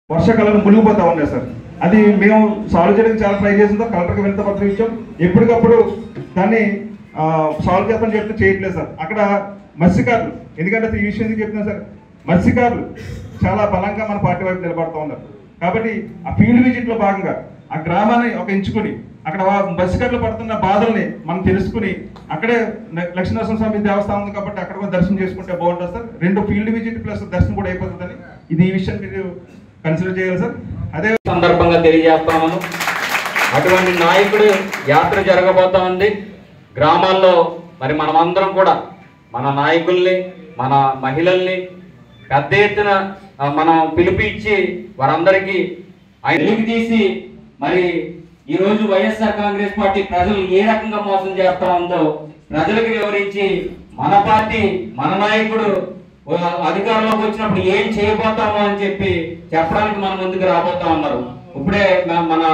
వర్షాకాలం మునిగిపోతా ఉన్నాయి సార్ అది మేము సాల్వ్ చేయడానికి చాలా ట్రై చేసిందో కలెక్టర్కి వినత పత్రం ఇచ్చాం ఎప్పటికప్పుడు దాన్ని సాల్వ్ చేస్తామని చెప్తే చేయట్లేదు సార్ అక్కడ మత్స్యకారులు ఎందుకంటే ఈ విషయం ఎందుకు చెప్తున్నా సార్ మత్స్యకారులు చాలా బలంగా మన పార్టీ వైపు నిలబడుతూ ఉన్నారు కాబట్టి ఆ ఫీల్డ్ విజిట్ లో భాగంగా ఆ గ్రామాన్ని ఒక ఎంచుకుని అక్కడ వా- మత్స్యకారులు పడుతున్న బాధల్ని మనం తెలుసుకుని అక్కడే ల- లక్ష్మీనరసింహ స్వామి దేవస్థానం ఉంది కాబట్టి అక్కడ కూడా దర్శనం చేసుకుంటే బాగుంటుంది సార్ రెండు ఫీల్డ్ విజిట్ ప్లస్ దర్శనం కూడా అయిపోతుందని ఇది ఈ విషయం మీరు కన్సిడర్ చేయాలి సార్ అదే సందర్భంగా తెలియజేస్తాను అటువంటి నాయకుడు యాత్ర జరగబోతా ఉంది గ్రామాల్లో మరి మనమందరం కూడా మన నాయకుల్ని మన మహిళల్ని పెద్ద ఎత్తున ఆ, మనం పిలిపించి వారందరికీ ఆయన వెలికి తీసి మరి ఈ రోజు వైఎస్ఆర్ కాంగ్రెస్ పార్టీ ప్రజలు ఏ రకంగా మోసం చేస్తా ఉందో ప్రజలకు వివరించి మన పార్టీ మన నాయకుడు ఆ, అధికారంలోకి వచ్చినప్పుడు ఏం చేయబోతామో అని చెప్పి చెప్పడానికి మన ముందుకు రాబోతా ఉన్నారు ఇప్పుడే మ- మన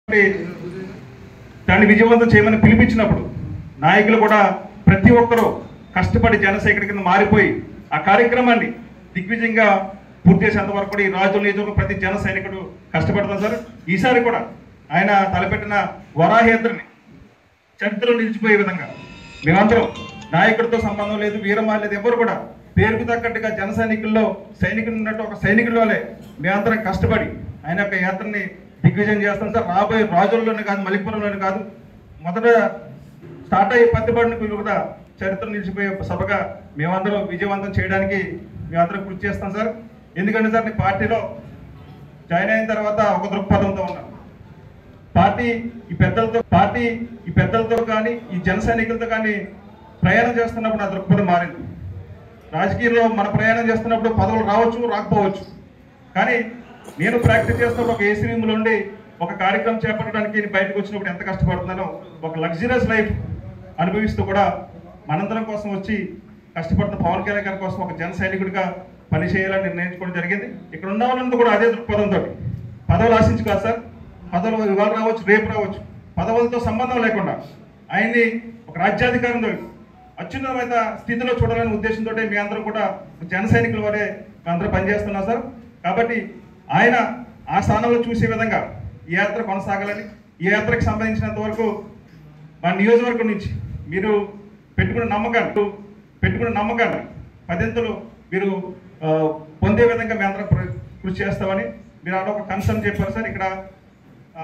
దాన్ని విజయవంతం చేయమని పిలిపించినప్పుడు నాయకులు కూడా ప్రతి ఒక్కరూ కష్టపడి జనసేకరణ కింద మారిపోయి ఆ కార్యక్రమాన్ని దిగ్విజయంగా పూర్తి చేసేంత వరకు కూడా ఈ రాజుల నియోజకవర్గం ప్రతి జన సైనికుడు కష్టపడతాం సార్ ఈసారి కూడా ఆయన తలపెట్టిన వరాహేంద్రని చరిత్రలో నిలిచిపోయే విధంగా మేమందరం నాయకుడితో సంబంధం లేదు వీరమా లేదు ఎవరు కూడా పేరుకు తగ్గట్టుగా జన సైనికుల్లో సైనికులు ఉన్నట్టు ఒక సైనికుల్లోనే మేమందరం కష్టపడి ఆయన యొక్క యాత్రని దిగ్విజయం చేస్తాం సార్ రాబోయే రాజుల్లోనే కాదు మలిపురంలోనే కాదు మొదట స్టార్ట్ అయ్యే పత్తిబడిని కూడా చరిత్ర నిలిచిపోయే సభగా మేమందరం విజయవంతం చేయడానికి మేమందరం కృషి చేస్తాం సార్ ఎందుకంటే సార్ నీ పార్టీలో జాయిన్ అయిన తర్వాత ఒక దృక్పథంతో ఉన్నాను పార్టీ ఈ పెద్దలతో పార్టీ ఈ పెద్దలతో కానీ ఈ జన సైనికులతో కానీ ప్రయాణం చేస్తున్నప్పుడు నా దృక్పథం మారింది రాజకీయంలో మన ప్రయాణం చేస్తున్నప్పుడు పదవులు రావచ్చు రాకపోవచ్చు కానీ నేను ప్రాక్టీస్ చేస్తున్నప్పుడు ఒక ఏసీ రూమ్లో ఉండి ఒక కార్యక్రమం చేపట్టడానికి నేను బయటకు వచ్చినప్పుడు ఎంత కష్టపడుతున్నానో ఒక లగ్జరియస్ లైఫ్ అనుభవిస్తూ కూడా మనందరం కోసం వచ్చి కష్టపడుతున్న పవన్ కళ్యాణ్ గారి కోసం ఒక జన సైనికుడిగా పనిచేయాలని నిర్ణయించుకోవడం జరిగింది ఇక్కడ ఉన్న వాళ్ళందరూ కూడా అదే దృక్పథంతో పదవులు ఆశించు కాదు సార్ పదవులు ఇవాళ రావచ్చు రేపు రావచ్చు పదవులతో సంబంధం లేకుండా ఆయన్ని ఒక రాజ్యాధికారంతో అత్యున్నతమైన స్థితిలో చూడాలనే ఉద్దేశంతో మీ అందరం కూడా జన సైనికుల వరే అందరూ పనిచేస్తున్నాం సార్ కాబట్టి ఆయన ఆ స్థానంలో చూసే విధంగా ఈ యాత్ర కొనసాగాలని ఈ యాత్రకు సంబంధించినంత వరకు మా నియోజకవర్గం నుంచి మీరు పెట్టుకున్న నమ్మకాన్ని పెట్టుకున్న నమ్మకాన్ని పదింతలు మీరు ఆ, పొందే విధంగా మేము అందరం ప్ర- కృషి చేస్తామని మీరు అక్కడ ఒక కన్సర్న్ చెప్పారు సార్ ఇక్కడ ఆ,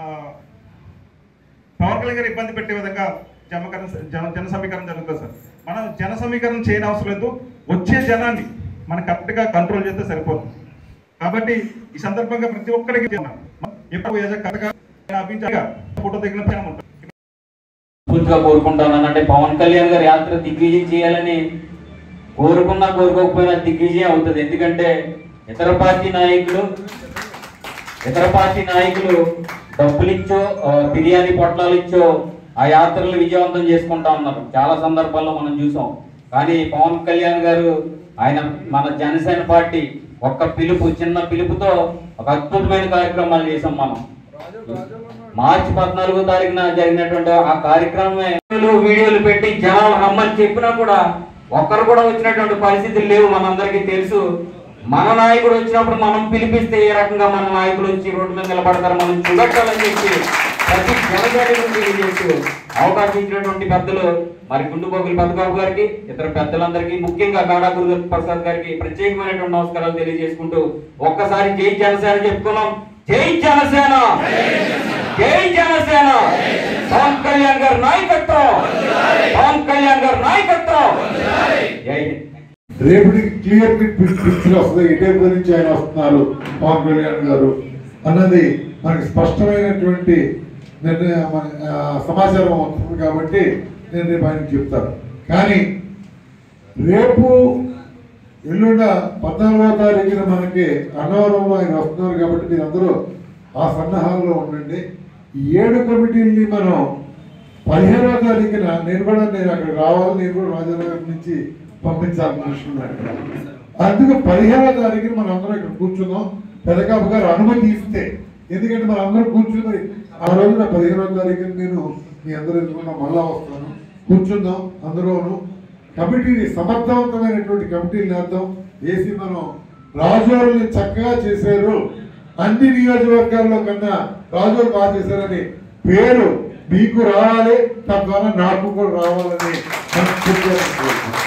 పవన్ కళ్యాణ్ గారు ఇబ్బంది పెట్టే విధంగా జమకరణ జన జన సమీకరణ జరుగుతుంది సార్ మనం జన సమీకరణ చేయని అవసరం లేదు వచ్చే జనాన్ని మనం కరెక్ట్గా కంట్రోల్ చేస్తే సరిపోతుంది కాబట్టి ఈ సందర్భంగా ప్రతి ఒక్కరికి చెప్తున్నాను. ఎప్పుడు ఏదో కథగా అభించగా ఫోటో దిగిన ప్రేమ ఉంటుంది పూర్తిగా కోరుకుంటాను అంటే పవన్ కళ్యాణ్ గారి యాత్ర దిగ్విజయం చేయాలని కోరుకున్నా కోరుకోకపోయినా దిగ్విజయం అవుతుంది ఎందుకంటే ఇతర పార్టీ నాయకులు ఇతర పార్టీ నాయకులు డబ్బులు ఇచ్చో ఆ, బిర్యానీ పొట్లాలు ఇచ్చో ఆ యాత్రలు విజయవంతం చేసుకుంటా ఉన్నారు చాలా సందర్భాల్లో మనం చూసాం కానీ పవన్ కళ్యాణ్ గారు ఆయన మన జనసేన పార్టీ ఒక్క పిలుపు చిన్న పిలుపుతో ఒక అద్భుతమైన కార్యక్రమాలు చేసాం మనం మార్చి పద్నాలుగో తారీఖున జరిగినటువంటి ఆ కార్యక్రమమే వీడియోలు వీడియోలు పెట్టి జనాలు రమ్మని చెప్పినా కూడా ఒక్కరు కూడా వచ్చినటువంటి పరిస్థితులు లేవు మనందరికీ తెలుసు మన నాయకుడు వచ్చినప్పుడు మనం పిలిపిస్తే ఏ రకంగా మన నాయకులు వచ్చి రోడ్డు మీద నిలబడతారు మనం చూడట్టాలని చెప్పి ప్రతి జనగాడిని తెలియజేస్తూ అవకాశం ఇచ్చినటువంటి పెద్దలు మరి గుండుపోగుల పెద్దబాబు గారికి ఇతర పెద్దలందరికీ ముఖ్యంగా గాడా గురు ప్రసాద్ గారికి ప్రత్యేకమైనటువంటి నమస్కారాలు తెలియజేసుకుంటూ ఒక్కసారి జై జనసేన చెప్పుకున్నాం జై జనసేన జై జనసేన పవన్ కళ్యాణ్ గారి నాయకత్వం పవన్ కళ్యాణ్ గారి నాయకత్వం జై హింద్ రేపటికి క్లియర్ పిక్చర్ వస్తుంది ఇటేపు నుంచి ఆయన వస్తున్నారు పవన్ కళ్యాణ్ గారు అన్నది మనకి స్పష్టమైనటువంటి నిర్ణయం మన- ఆ, సమాచారం వస్తుంది కాబట్టి నేను రేపు ఆయనకి చెప్తాను కానీ రేపు ఎల్లుండ పద్నాలుగో తారీఖున మనకి అన్నవరంలో ఆయన వస్తున్నారు కాబట్టి మీరు అందరూ ఆ సన్నాహాల్లో ఉండండి ఈ ఏడు కమిటీల్ని మనం పదిహేనవ తారీఖున నేను కూడా నేను అక్కడ రావాలి నేను కూడా రాజానగర్ నుంచి పంపించాలని అనుకున్నాను ఇక్కడ. అందుకు పదిహేనవ తారీఖున మనం అందరం ఇక్కడ కూర్చుందాం పెదకాపు గారు అనుమతి ఇస్తే ఎందుకంటే మనం అందరం కూర్చుని ఆ రోజున పదిహేనవ తారీఖున నేను మీ అందరూ ఎదుర్కొన్నా మళ్ళా వస్తాను కూర్చుందాం అందరూను కమిటీని సమర్థవంతమైనటువంటి కమిటీని వేద్దాం వేసి మనం రాజువారిని చక్కగా చేశారు అన్ని నియోజకవర్గాల్లో కన్నా రాజులు బాగా చేశారని పేరు మీకు రావాలి తద్వారా నాకు కూడా రావాలని మనస్ఫూర్తిగా కోరుకుంటున్నాను.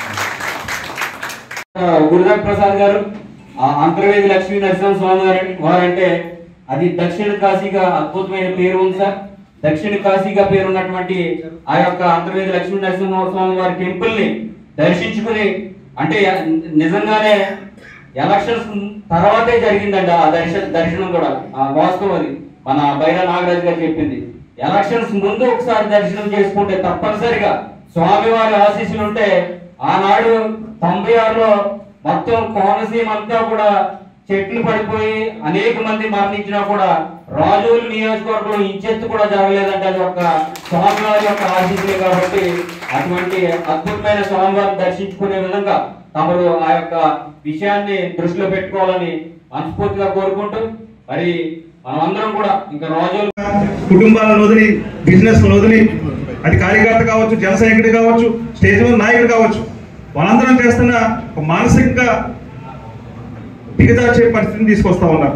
గురుదత్ ప్రసాద్ గారు ఆ అంతర్వేది లక్ష్మీ నరసింహ స్వామి గారు వారంటే అది దక్షిణ కాశీగా అద్భుతమైన పేరు ఉంది సార్ దక్షిణ కాశీగా పేరున్నటువంటి ఆ యొక్క అంతర్వేది లక్ష్మీ నరసింహ స్వామి వారి టెంపుల్ ని దర్శించుకుని అంటే నిజంగానే ఎలక్షన్స్ తర్వాతే జరిగిందండి ఆ దర్శన దర్శనం కూడా ఆ వాస్తవం అది మన బైరా నాగరాజు గారు చెప్పింది ఎలక్షన్స్ ముందు ఒకసారి దర్శనం చేసుకుంటే తప్పనిసరిగా స్వామివారి ఆశీస్సులు ఉంటే ఆనాడు తొంభై ఆరులో మొత్తం కోనసీమ అంతా కూడా చెట్లు పడిపోయి అనేక మంది మరణించినా కూడా రాజుల నియోజకవర్గంలో ఇంచెత్తు కూడా జరగలేదంటే అది ఒక స్వామివారి యొక్క ఆశీస్సులే కాబట్టి అటువంటి అద్భుతమైన స్వామివారిని దర్శించుకునే విధంగా తమరు ఆ యొక్క విషయాన్ని దృష్టిలో పెట్టుకోవాలని మనస్ఫూర్తిగా కోరుకుంటూ మరి మనమందరం కూడా ఇంకా రాజులు కుటుంబాలను వదిలి బిజినెస్ వదిలి అది కార్యకర్త కావచ్చు జన సైనికుడు కావచ్చు స్టేజ్ మీద నాయకుడు కావచ్చు వాళ్ళందరం చేస్తున్న ఒక మానసికంగా దిగజార్చే పరిస్థితిని తీసుకొస్తా ఉన్నారు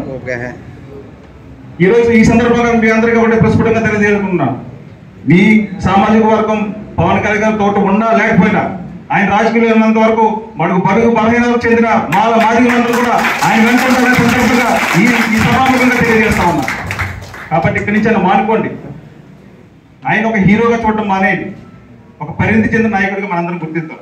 ఈ రోజు ఈ సందర్భంగా మీ అందరికీ ఒకటి ప్రస్ఫుటంగా తెలియజేసుకుంటున్నాను మీ సామాజిక వర్గం పవన్ కళ్యాణ్ గారి తోట ఉన్నా లేకపోయినా ఆయన రాజకీయంలో ఉన్నంత వరకు మనకు బరుగు బలహీనతకు చెందిన మాల మాదిగలందరూ కూడా ఆయన వెంటుంటారనే సందర్భంగా ఈ ఈ సభాముఖంగా తెలియజేస్తా ఉన్నా కాబట్టి ఇక్కడి నుంచి ఆయన మానుకోండి ఆయన ఒక హీరోగా చూడటం మానేయండి ఒక పరిణతి చెందిన నాయకుడిగా మనందరం గుర్తిద్దాం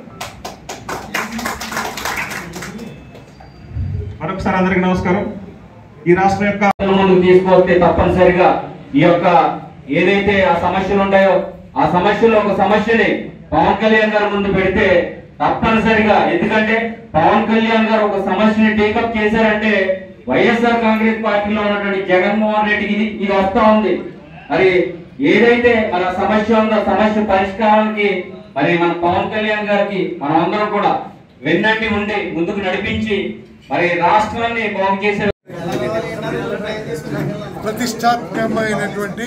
మరొకసారి అందరికీ నమస్కారం ఈ రాష్ట్రం యొక్క ముందుకు తీసుకొస్తే తప్పనిసరిగా ఈ యొక్క ఏదైతే ఆ సమస్యలు ఉన్నాయో ఆ సమస్యలో ఒక సమస్యని పవన్ కళ్యాణ్ గారు ముందు పెడితే తప్పనిసరిగా ఎందుకంటే పవన్ కళ్యాణ్ గారు ఒక సమస్యని టేకప్ చేశారంటే వైఎస్ఆర్ కాంగ్రెస్ పార్టీలో ఉన్నటువంటి జగన్మోహన్ రెడ్డికి ఇది ఇది వస్తా ఉంది మరి ఏదైతే మన సమస్య ఉందో సమస్య పరిష్కారానికి మరి మన పవన్ కళ్యాణ్ గారికి మనం అందరం కూడా వెన్నంటి ఉండి ముందుకు నడిపించి మరి రాష్ట్రాన్ని బాగు చేసే ప్రతిష్టాత్మకమైనటువంటి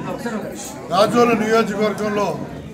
రాజోల నియోజకవర్గంలో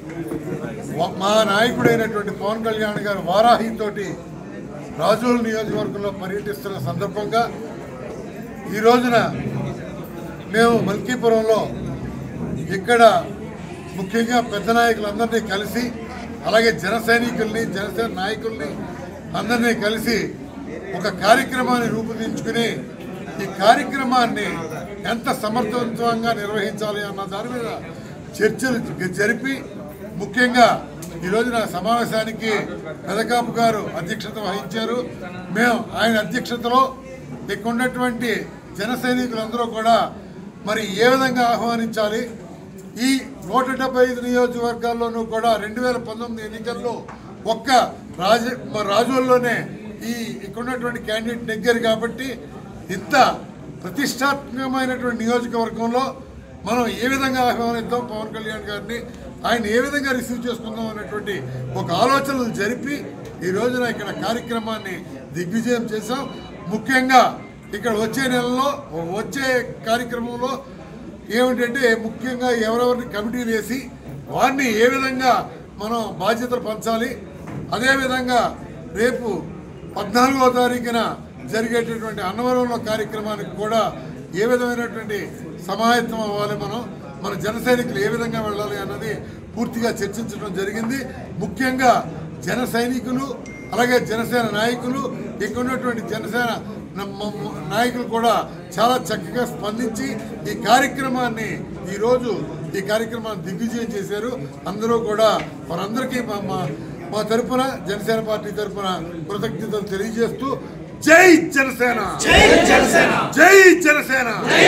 వ- మా నాయకుడైనటువంటి పవన్ కళ్యాణ్ గారు వారాహితోటి రాజోల నియోజకవర్గంలో పర్యటిస్తున్న సందర్భంగా ఈ రోజున మేము మల్కీపురంలో ఇక్కడ ముఖ్యంగా పెద్ద నాయకులందరినీ కలిసి అలాగే జన సైనికుల్ని జనసేన నాయకుల్ని అందరినీ కలిసి ఒక కార్యక్రమాన్ని రూపొందించుకుని ఈ కార్యక్రమాన్ని ఎంత సమర్థవంతంగా నిర్వహించాలి అన్న దాని మీద చర్చలు జరిపి ముఖ్యంగా ఈ రోజున సమావేశానికి పెదకాపు గారు అధ్యక్షత వహించారు మేము ఆయన అధ్యక్షతలో ఇక్కడ ఉన్నటువంటి జన సైనికులందరూ కూడా మరి ఏ విధంగా ఆహ్వానించాలి ఈ నూట డెబ్బై ఐదు నియోజకవర్గాల్లోనూ కూడా రెండు వేల పంతొమ్మిది ఎన్నికల్లో ఒక్క రాజ మ- రాజుల్లోనే ఈ ఇక్కడ ఉన్నటువంటి క్యాండిడేట్ నెగ్గారు కాబట్టి ఇంత ప్రతిష్టాత్మకమైనటువంటి నియోజకవర్గంలో మనం ఏ విధంగా ఆహ్వానిద్దాం పవన్ కళ్యాణ్ గారిని ఆయన ఏ విధంగా రిసీవ్ చేసుకుందాం అనేటువంటి ఒక ఆలోచనలు జరిపి ఈ రోజున ఇక్కడ కార్యక్రమాన్ని దిగ్విజయం చేశాం ముఖ్యంగా ఇక్కడ వచ్చే నెలలో వచ్చే కార్యక్రమంలో ఏమిటంటే ముఖ్యంగా ఎవరెవరిని కమిటీలు వేసి వారిని ఏ విధంగా మనం బాధ్యతలు పంచాలి అదేవిధంగా రేపు పద్నాలుగో తారీఖున జరిగేటటువంటి అన్నవరంలో కార్యక్రమానికి కూడా ఏ విధమైనటువంటి సమాయత్తం అవ్వాలి మనం మన జన సైనికులు ఏ విధంగా వెళ్ళాలి అన్నది పూర్తిగా చర్చించడం జరిగింది ముఖ్యంగా జన సైనికులు అలాగే జనసేన నాయకులు ఇక్కడ ఉన్నటువంటి జనసేన నమ్మ- నాయకులు కూడా చాలా చక్కగా స్పందించి ఈ కార్యక్రమాన్ని ఈరోజు ఈ కార్యక్రమాన్ని దిగ్విజయం చేశారు అందరూ కూడా వారందరికీ మా మా- మా తరపున జనసేన పార్టీ తరపున కృతజ్ఞతలు తెలియజేస్తూ జై జనసేన జై జనసేన జై జనసేన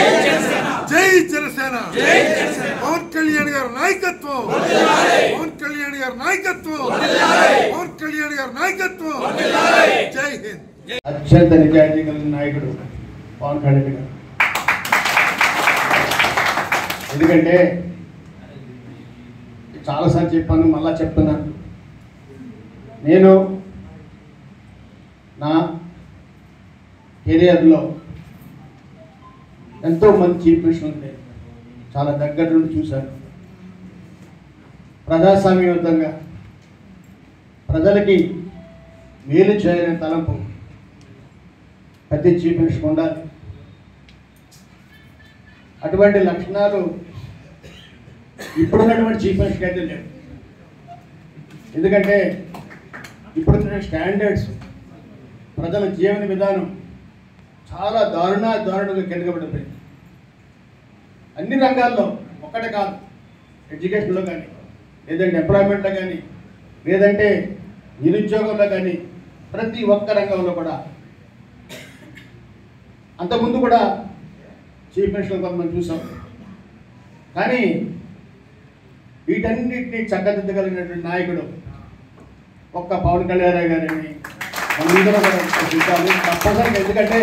జై జనసేన పవన్ కళ్యాణ్ గారి నాయకత్వం పవన్ కళ్యాణ్ గారి నాయకత్వం పవన్ కళ్యాణ్ గారి నాయకత్వం జై హింద్ అత్యంత నిజాయితీ కలిగిన నాయకుడు పవన్ కళ్యాణ్ గారు ఎందుకంటే చాలాసార్లు చెప్పాను మళ్ళా చెప్తున్నాను నేను నా కెరియర్లో ఎంతో మంది చీఫ్ మినిస్టర్లు చాలా దగ్గర నుండి చూశాను ప్రజాస్వామ్యయుతంగా ప్రజలకి మేలు చేయాలనే తలంపు ప్రతి చీఫ్ మినిస్టర్ ఉండాలి అటువంటి లక్షణాలు ఇప్పుడున్నటువంటి చీఫ్ మినిస్టర్కి అయితే లేవు ఎందుకంటే ఇప్పుడున్న స్టాండర్డ్స్ ప్రజల జీవన విధానం చాలా దారుణ దారుణంగా కిందకబడిపోయింది అన్ని రంగాల్లో ఒక్కటే కాదు ఎడ్యుకేషన్లో కానీ లేదంటే ఎంప్లాయ్మెంట్లో కానీ లేదంటే నిరుద్యోగంలో కానీ ప్రతి ఒక్క రంగంలో కూడా అంతకుముందు కూడా చీఫ్ మినిస్టర్ కొంతమంది చూసాం కానీ వీటన్నిటిని చక్కదిద్దగలిగినటువంటి నాయకుడు ఒక్క పవన్ కళ్యాణ్ గారిని మనందరం కూడా చూడాలి తప్పనిసరిగా ఎందుకంటే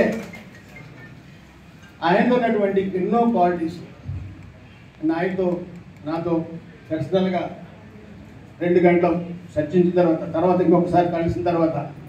ఆయనలో ఉన్నటువంటి ఎన్నో క్వాలిటీస్ నాయకుతో నాతో పర్సనల్గా రెండు గంటలు చర్చించిన తర్వాత తర్వాత ఇంకొకసారి కలిసిన తర్వాత